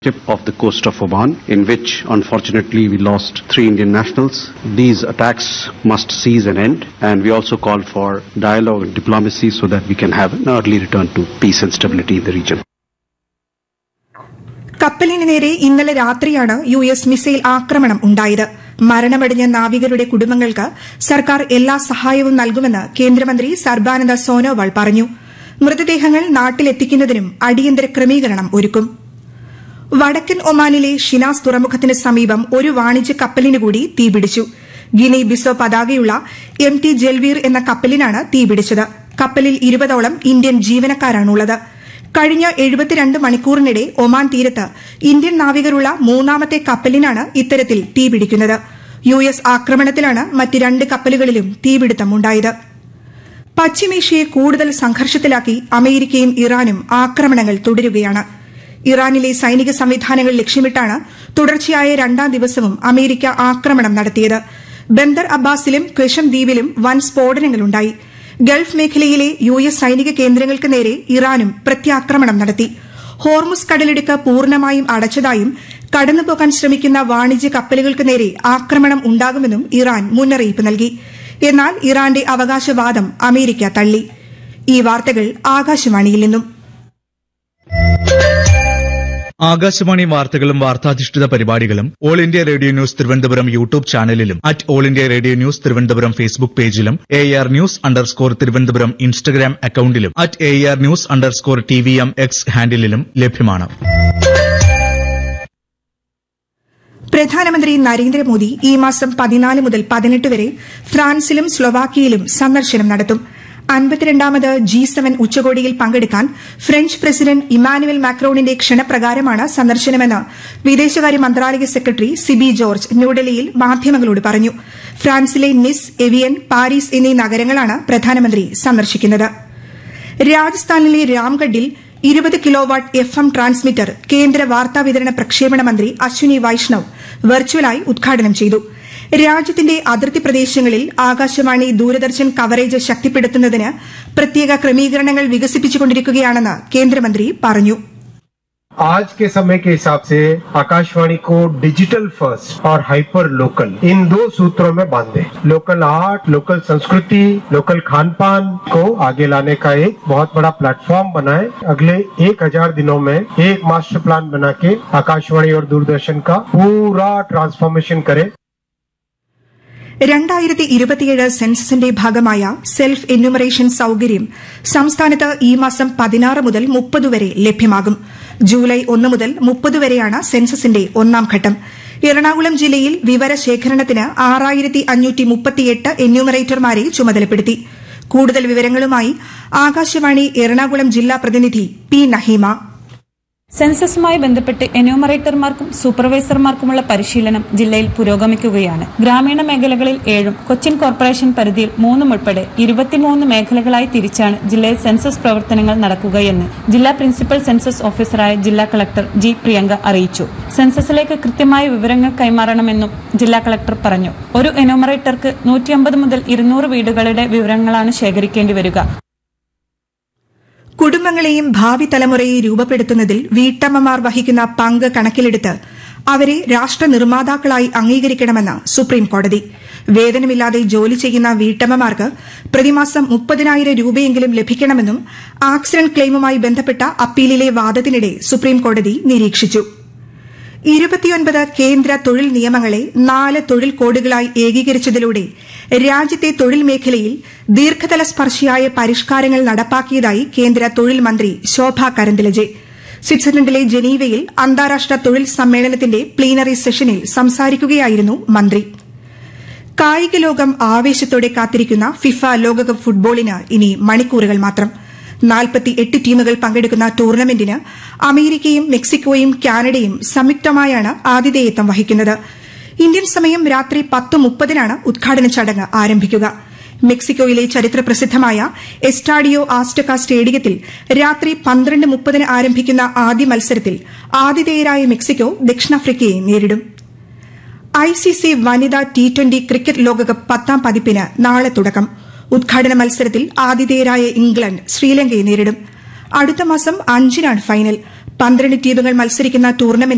tip of the coast of Oman, in which unfortunately we lost three Indian nationals. These attacks must cease and end, and we also call for dialogue and diplomacy so that we can have an early return to peace and stability in the region. കപ്പലിന് നേരെ ഇന്നലെ രാത്രിയാണ് U S missile ആക്രമണം ഉണ്ടായത് മരണമടഞ്ഞ നാവികരുടെ കുടുംബങ്ങൾക്ക് സർക്കാർ എല്ലാ സഹായവും നൽകുമെന്ന് കേന്ദ്രമന്ത്രി സർബാനന്ദ സോനോവാൾ പറഞ്ഞു മൃതദേഹങ്ങൾ നാട്ടിലെത്തിക്കുന്നതിനും അടിയന്തര ക്രമീകരണം ഒരുക്കും വടക്കൻ ഒമാനിലെ ഷിനാസ് തുറമുഖത്തിന് സമീപം ഒരു വാണിജ്യ കപ്പലിന് കൂടി തീപിടിച്ചു ഗിനി ബിസോ പതാകയുള്ള എം ടി ജൽവീർ എന്ന കപ്പലിനാണ് തീപിടിച്ചത് കപ്പലിൽ ഇരുപതോളം ഇന്ത്യൻ ജീവനക്കാരാണുള്ളത് കഴിഞ്ഞ എഴുപത്തിരണ്ട് മണിക്കൂറിനിടെ ഒമാൻ തീരത്ത് ഇന്ത്യൻ നാവികരുള്ള മൂന്നാമത്തെ കപ്പലിനാണ് ഇത്തരത്തിൽ തീപിടിക്കുന്നത് യു എസ് ആക്രമണത്തിലാണ് മറ്റ് രണ്ട് കപ്പലുകളിലും തീപിടുത്തമുണ്ടായത് പശ്ചിമേഷ്യയെ കൂടുതൽ സംഘർഷത്തിലാക്കി അമേരിക്കയും ഇറാനും ആക്രമണങ്ങൾ തുടരുകയാണ് ഇറാനിലെ സൈനിക സംവിധാനങ്ങൾ ലക്ഷ്യമിട്ടാണ് തുടർച്ചയായ രണ്ടാം ദിവസവും അമേരിക്ക ആക്രമണം നടത്തിയത് ബന്ദർ അബ്ബാസിലും ക്വഷം ദ്വീപിലും വൻ സ്ഫോടനങ്ങളുണ്ടായി ഗൾഫ് മേഖലയിലെ യു എസ് സൈനിക കേന്ദ്രങ്ങൾക്ക് നേരെ ഇറാനും പ്രത്യാക്രമണം നടത്തി ഹോർമുസ് കടലിടുക്ക് പൂർണ്ണമായും അടച്ചതായും കടന്നുപോകാൻ ശ്രമിക്കുന്ന വാണിജ്യ കപ്പലുകൾക്ക് നേരെ ആക്രമണം ഉണ്ടാകുമെന്നും ഇറാൻ മുന്നറിയിപ്പ് നൽകി എന്നാൽ ഇറാന്റെ അവകാശവാദം അമേരിക്ക തള്ളി ഈ വാർത്തകൾ ആകാശവാണിയിൽ നിന്നും ആകാശവാണി വാർത്തകളും വാർത്താധിഷ്ഠിത പരിപാടികളും all India radio news Thiruvananthapuram YouTube ചാനലിലും at all India radio news Thiruvananthapuram Facebook പേജിലും A R news underscore Thiruvananthapuram Instagram അക്കൌണ്ടിലും at A R news underscore T V M X ഹാൻഡിലും ലഭ്യമാണ് പ്രധാനമന്ത്രി നരേന്ദ്രമോദി ഈ മാസം പതിനാല് മുതൽ പതിനെട്ട് വരെ ഫ്രാൻസിലും സ്ലൊവാക്കിയയിലും സന്ദർശനം നടത്തും അൻപത്തിരണ്ടാമത് ജി സെവൻ ഉച്ചകോടിയിൽ പങ്കെടുക്കാൻ ഫ്രഞ്ച് പ്രസിഡന്റ് ഇമാനുവൽ മാക്രോണിന്റെ ക്ഷണപ്രകാരമാണ് സന്ദർശനമെന്ന് വിദേശകാര്യ മന്ത്രാലയ സെക്രട്ടറി സിബി ജോർജ് ന്യൂഡൽഹിയിൽ മാധ്യമങ്ങളോട് പറഞ്ഞു ഫ്രാൻസിലെ നിസ് എവിയൻ പാരീസ് എന്നീ നഗരങ്ങളാണ് പ്രധാനമന്ത്രി സന്ദർശിക്കുന്നത് രാജസ്ഥാനിലെ രാംഗഡിൽ ഇരുപത് കിലോവാട്ട് എഫ് എം ട്രാൻസ്മിറ്റർ കേന്ദ്ര വാർത്താവിതരണ പ്രക്ഷേപണ മന്ത്രി അശ്വിനി വൈഷ്ണവ് വെർച്വലായി ഉദ്ഘാടനം ചെയ്തു രാജ്യത്തിന്റെ അതിർത്തി പ്രദേശങ്ങളിൽ ആകാശവാണി ദൂരദർശൻ കവറേജ് ശക്തിപ്പെടുത്തുന്നതിന് പ്രത്യേക ക്രമീകരണങ്ങൾ വികസിപ്പിച്ചുകൊണ്ടിരിക്കുകയാണെന്ന് കേന്ദ്രമന്ത്രി പറഞ്ഞു आज के समय के हिसाब से आकाशवाणी को डिजिटल फर्स्ट और हाइपर लोकल इन दो सूत्रों में बांधे लोकल आर्ट लोकल संस्कृति लोकल खान पान को आगे लाने का एक बहुत बड़ा प्लेटफॉर्म बनाए अगले एक हजार दिनों में एक मास्टर प्लान बना के आकाशवाणी और दूरदर्शन का पूरा ट्रांसफॉर्मेशन करे രണ്ടായിരത്തി ഇരുപത്തിയേഴ് സെൻസസിന്റെ ഭാഗമായ സെൽഫ് എന്യൂമറേഷൻ സൌകര്യം സംസ്ഥാനത്ത് ഈ മാസം പതിനാറ് മുതൽ മുപ്പത് വരെ ലഭ്യമാകും ജൂലൈ ഒന്ന് മുതൽ മുപ്പത് വരെയാണ് സെൻസസിന്റെ ഒന്നാം ഘട്ടം എറണാകുളം ജില്ലയിൽ വിവരശേഖരണത്തിന് ആറായിരത്തി അഞ്ഞൂറ്റി മുപ്പത്തിയെട്ട് എന്യൂമറേറ്റർമാരെ ചുമതലപ്പെടുത്തി കൂടുതൽ വിവരങ്ങളുമായി ആകാശവാണി എറണാകുളം ജില്ലാ പ്രതിനിധി പി നഹീമ സെൻസസുമായി ബന്ധപ്പെട്ട് എന്യൂമറേറ്റർമാർക്കും സൂപ്പർവൈസർമാർക്കുമുള്ള പരിശീലനം ജില്ലയിൽ പുരോഗമിക്കുകയാണ് ഗ്രാമീണ മേഖലകളിൽ ഏഴും കൊച്ചിൻ കോർപ്പറേഷൻ പരിധിയിൽ മൂന്നും ഉൾപ്പെടെ ഇരുപത്തിമൂന്ന് മേഖലകളായി തിരിച്ചാണ് ജില്ലയിൽ സെൻസസ് പ്രവർത്തനങ്ങൾ നടക്കുകയെന്ന് ജില്ലാ പ്രിൻസിപ്പൽ സെൻസസ് ഓഫീസറായ ജില്ലാ കളക്ടർ ജി പ്രിയങ്ക അറിയിച്ചു സെൻസസിലേക്ക് കൃത്യമായ വിവരങ്ങൾ കൈമാറണമെന്നും ജില്ലാ കളക്ടർ പറഞ്ഞു ഒരു എന്യൂമറേറ്റർക്ക് നൂറ്റിയമ്പത് മുതൽ ഇരുന്നൂറ് വീടുകളുടെ വിവരങ്ങളാണ് ശേഖരിക്കേണ്ടി വരിക കുടുംബങ്ങളെയും ഭാവി തലമുറയെ രൂപപ്പെടുത്തുന്നതിൽ വീട്ടമ്മമാർ വഹിക്കുന്ന പങ്ക് കണക്കിലെടുത്ത് അവരെ രാഷ്ട്ര നിർമ്മാതാക്കളായി അംഗീകരിക്കണമെന്ന് സുപ്രീം കോടതി വേതനമില്ലാതെ ജോലി ചെയ്യുന്ന വീട്ടമ്മമാർക്ക് പ്രതിമാസം മുപ്പതിനായിരം രൂപയെങ്കിലും ലഭിക്കണമെന്നും ആക്സിഡന്റ് ക്ലെയിമുമായി ബന്ധപ്പെട്ട അപ്പീലിലെ വാദത്തിനിടെ സുപ്രീം കോടതി നിരീക്ഷിച്ചു ഇരുപത്തിയൊൻപത് കേന്ദ്ര തൊഴിൽ നിയമങ്ങളെ നാല് തൊഴിൽ കോഡുകളായി ഏകീകരിച്ചതിലൂടെ രാജ്യത്തെ തൊഴിൽ മേഖലയിൽ ദീർഘതല സ്പർശിയായ പരിഷ്കാരങ്ങൾ നടപ്പാക്കിയതായി കേന്ദ്ര തൊഴിൽ മന്ത്രി ശോഭ കരന്തിലജെ സ്വിറ്റ്സർലൻഡിലെ ജനീവയിൽ അന്താരാഷ്ട്ര തൊഴിൽ സമ്മേളനത്തിന്റെ പ്ലീനറി സെഷനിൽ സംസാരിക്കുകയായിരുന്നു മന്ത്രി കായിക ലോകം ആവേശത്തോടെ കാത്തിരിക്കുന്ന ഫിഫ ലോകകപ്പ് ഫുട്ബോളിന് ഇനി മണിക്കൂറുകൾ മാത്രം നാൽപ്പത്തി എട്ട് ടീമുകൾ പങ്കെടുക്കുന്ന ടൂർണമെന്റിന് അമേരിക്കയും മെക്സിക്കോയും കാനഡയും സംയുക്തമായാണ് ആതിഥേയത്വം വഹിക്കുന്നത് ഇന്ത്യൻ സമയം രാത്രി പത്ത് മുപ്പതിനാണ് ഉദ്ഘാടന ചടങ്ങ് ആരംഭിക്കുക മെക്സിക്കോയിലെ ചരിത്ര പ്രസിദ്ധമായ എസ്റ്റാഡിയോ ആസ്റ്റക സ്റ്റേഡിയത്തിൽ രാത്രി പന്ത്രണ്ട് മുപ്പതിന് ആരംഭിക്കുന്ന ആദ്യ മത്സരത്തിൽ ആതിഥേയരായ മെക്സിക്കോ ദക്ഷിണാഫ്രിക്കയെ നേരിടും ഐസിസി വനിതാ ടി ട്വന്റി ക്രിക്കറ്റ് ലോകകപ്പ് പത്താം പതിപ്പിന് നാളെ തുടക്കം ഉദ്ഘാടന മത്സരത്തിൽ ആതിഥേയരായ ഇംഗ്ലണ്ട് ശ്രീലങ്കയെ നേരിടും അടുത്ത മാസം അഞ്ചിനാണ് ഫൈനൽ പന്ത്രണ്ട് ടീമുകൾ മത്സരിക്കുന്ന ടൂർണമെന്റ്